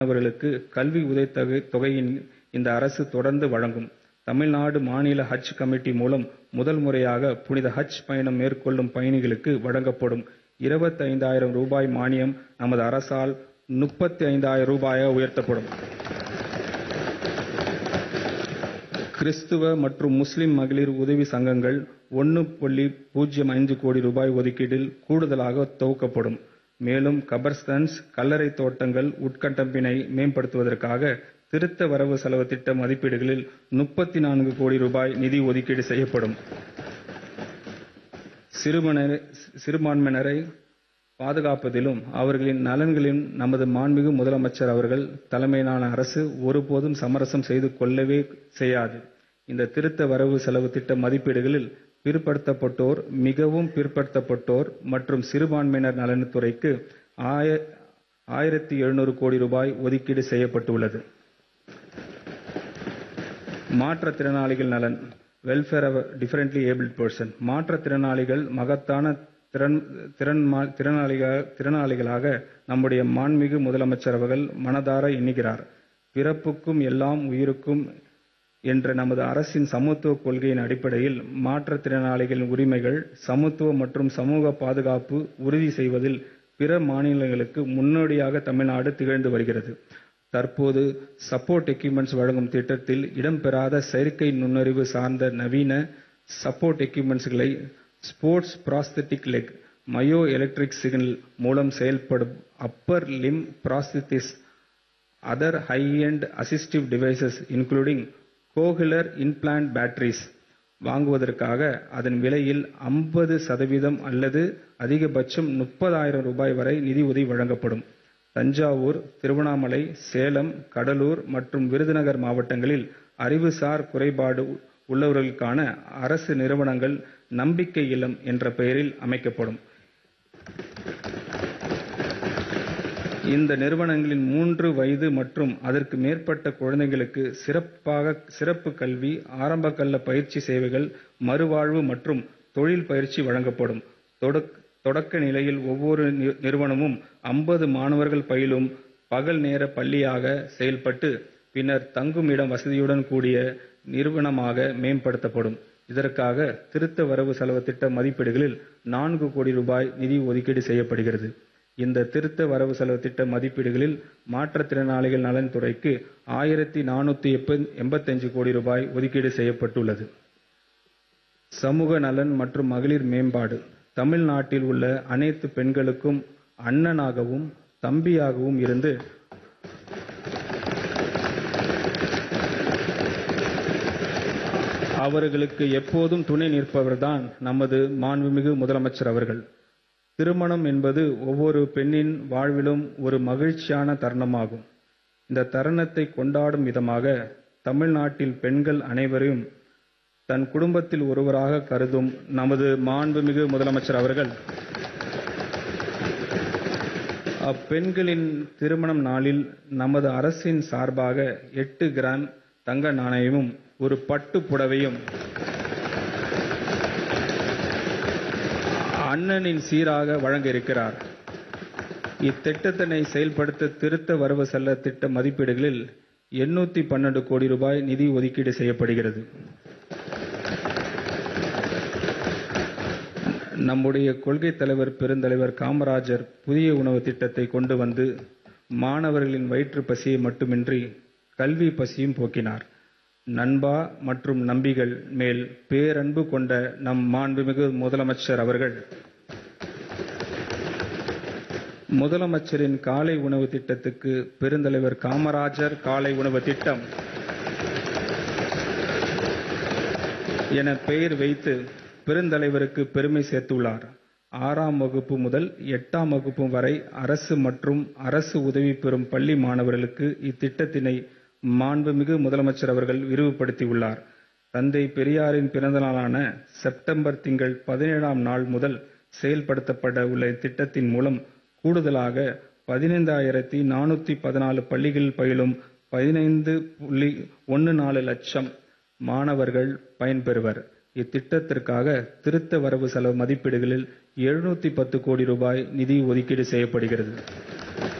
மாணவர்களுக்கு கல்வி உதவித்தொகை தொகையின் இந்த அரசு தொடர்ந்து வழங்கும். தமிழ்நாடு மாநில ஹஜ் கமிட்டி மூலம் முதல் முறையாக புனித ஹஜ் பயணம் மேற்கொள்ளும் பயணிகளுக்கு வழங்கப்படும் இருபத்தைந்தாயிரம் ரூபாய் மானியம் நமது அரசால் முப்பத்தைந்தாயிரம் ரூபாயாக உயர்த்தப்படும். கிறிஸ்துவ மற்றும் முஸ்லிம் மகளிர் உதவி சங்கங்கள் ஒன்னு புள்ளி பூஜ்ஜியம் ஐந்து கோடி ரூபாய் ஒதுக்கீட்டில் கூடுதலாக தொகுக்கப்படும். மேலும் கபர்ஸ்தன்ஸ், கல்லறை தோட்டங்கள் உட்கட்டமைப்பினை மேம்படுத்துவதற்காக திருத்த வரவு செலவு திட்ட மதிப்பீடுகளில் முப்பத்து நான்கு கோடி ரூபாய் நிதி ஒதுக்கீடு செய்யப்படும். சிறுபான்மையினரை பாதுகாப்பதிலும் அவர்களின் நலன்களிலும் நமது மாண்புமிகு முதலமைச்சர் அவர்கள் தலைமையிலான அரசு ஒருபோதும் சமரசம் செய்து கொள்ளவே செய்யாது. இந்த திருத்த வரவு செலவு திட்ட மதிப்பீடுகளில் பிற்படுத்தப்பட்டோர், மிகவும் பிற்படுத்தப்பட்டோர் மற்றும் சிறுபான்மையினர் நலத்துறைக்கு ஆயிரத்து எழுநூறு கோடி ரூபாய் ஒதுக்கீடு செய்யப்பட்டுள்ளது. மாற்றுத்திறனாளிகள் நலன் welfare of differently abled person மாற்றுத்திறனாளிகள் மகத்தான திறனாளிகளாக நம்முடைய மாண்புமிகு முதலமைச்சர் அவர்கள் மனதார எண்ணுகிறார். பிறப்புக்கும் எல்லாம் உயிருக்கும் என்ற நமது அரசின் சமத்துவ கொள்கையின் அடிப்படையில் மாற்றுத்திறனாளிகளின் உரிமைகள், சமத்துவம் மற்றும் சமூக பாதுகாப்பு உறுதி செய்வதில் பிற மாநிலங்களுக்கு முன்னோடியாக தமிழ்நாடு திகழ்ந்து வருகிறது. தற்போது சப்போர்ட் எக்யூப்மென்ட்ஸ் வழங்கும் திட்டத்தில் இடம்பெறாத செயற்கை நுண்ணறிவு சார்ந்த நவீன சப்போர்ட் எக்யூப்மென்ட்ஸ்களை sports prosthetic leg, myo electric signal மூலம் செயல்படும் upper limb prosthesis, other high end assistive devices including cochlear implant batteries வாங்குவதற்காக அதன் விலையில் ஐம்பது சதவீதம் அல்லது அதிகபட்சம் முப்பதாயிரம் ரூபாய் வரை நிதியுதவி வழங்கப்படும். தஞ்சாவூர், திருவண்ணாமலை, சேலம், கடலூர் மற்றும் விருதுநகர் மாவட்டங்களில் அறிவுசார் குறைபாடு உள்ளவர்களுக்கான அரசு நிறுவனங்கள் நம்பிக்கை இல்லம் என்ற பெயரில் அமைக்கப்படும். இந்த நிறுவனங்களில் மூன்று வயது மற்றும் அதற்கு மேற்பட்ட குழந்தைகளுக்கு சிறப்பு கல்வி, ஆரம்பகல்ல பயிற்சி சேவைகள், மறுவாழ்வு மற்றும் தொழில் பயிற்சி வழங்கப்படும். தொடக்க நிலையில் ஒவ்வொரு நிறுவனமும் ஐம்பது மாணவர்கள் பயிலும் பகல் நேர பள்ளியாக செயல்பட்டு பின்னர் தங்குமிட வசதியுடன் கூடிய நிறுவனமாக மேம்படுத்தப்படும். இதற்காக திருத்த வரவு செலவு திட்ட மதிப்பீடுகளில் நான்கு கோடி ரூபாய் நிதி ஒதுக்கீடு செய்யப்படுகிறது. இந்த திருத்த வரவு செலவு திட்ட மதிப்பீடுகளில் மாற்றுத்திறனாளிகள் நலன் துறைக்கு ஆயிரத்து நானூற்று எண்பத்தைந்து கோடி ரூபாய் ஒதுக்கீடு செய்யப்பட்டுள்ளது. சமூக நலன் மற்றும் மகளிர் மேம்பாடு தமிழ்நாட்டில் உள்ள அனைத்து பெண்களுக்கும் அண்ணனாகவும், தம்பியாகவும் இருந்து அவர்களுக்கு எப்போதும் துணை நிற்பவர்தான் நமது மாண்புமிகு முதலமைச்சர் அவர்கள். திருமணம் என்பது ஒவ்வொரு பெண்ணின் வாழ்விலும் ஒரு மகிழ்ச்சியான தருணமாகும். இந்த தருணத்தை கொண்டாடும் விதமாக தமிழ்நாட்டில் பெண்கள் அனைவரையும் தன் குடும்பத்தில் ஒருவராக கருதும் நமது மாண்புமிகு முதலமைச்சர் அவர்கள் அப்பெண்களின் திருமண நாளில் நமது அரசின் சார்பாக எட்டு கிராம் தங்க நாணயமும், ஒரு பட்டுப் புடவையும் அண்ணனின் சீராக வழங்க இருக்கிறார். இத்திட்டத்தினை செயல்படுத்த திருத்த வரவு செலவு திட்ட மதிப்பீடுகளில் எண்ணூற்று பன்னிரண்டு கோடி ரூபாய் நிதி ஒதுக்கீடு செய்யப்படுகிறது. நம்முடைய கொள்கைத் தலைவர் பெருந்தலைவர் காமராஜர் புதிய உணவு திட்டத்தை கொண்டு வந்து மாணவர்களின் வயிற்றுப் பசியை மட்டுமின்றி கல்வி பசியையும் போக்கினார். நண்பா மற்றும் நம்பிகள் மேல் பேரன்பு கொண்ட நம் மாண்புமிகு முதலமைச்சர் அவர்கள் முதலமைச்சரின் காலை உணவு திட்டத்துக்கு பெருந்தலைவர் காமராஜர் காலை உணவு திட்டம் என பெயர் வைத்து பெருந்தலைவருக்கு பெருமை சேர்த்துள்ளார். ஆறாம் வகுப்பு முதல் எட்டாம் வகுப்பு வரை அரசு மற்றும் அரசு உதவி பெறும் பள்ளி மாணவர்களுக்கு இத்திட்டத்தினை மாண்புமிகு முதலமைச்சர் அவர்கள் விரிவுபடுத்தியுள்ளார். தந்தை பெரியாரின் பிறந்த நாளான செப்டம்பர் திங்கள் பதினேழாம் நாள் முதல் செயல்படுத்தப்பட உள்ள இத்திட்டத்தின் மூலம் கூடுதலாக பதினைந்தாயிரத்து நானூற்று பதினாலு பள்ளிகளில் பயிலும் பதினைந்து புள்ளி ஒன்று நாலு லட்சம் மாணவர்கள் பயன்பெறுவர். இத்திட்டத்திற்காக திருத்த வரவு செலவு மதிப்பீடுகளில் எழுநூற்று பத்து கோடி ரூபாய் நிதி ஒதுக்கீடு செய்யப்படுகிறது.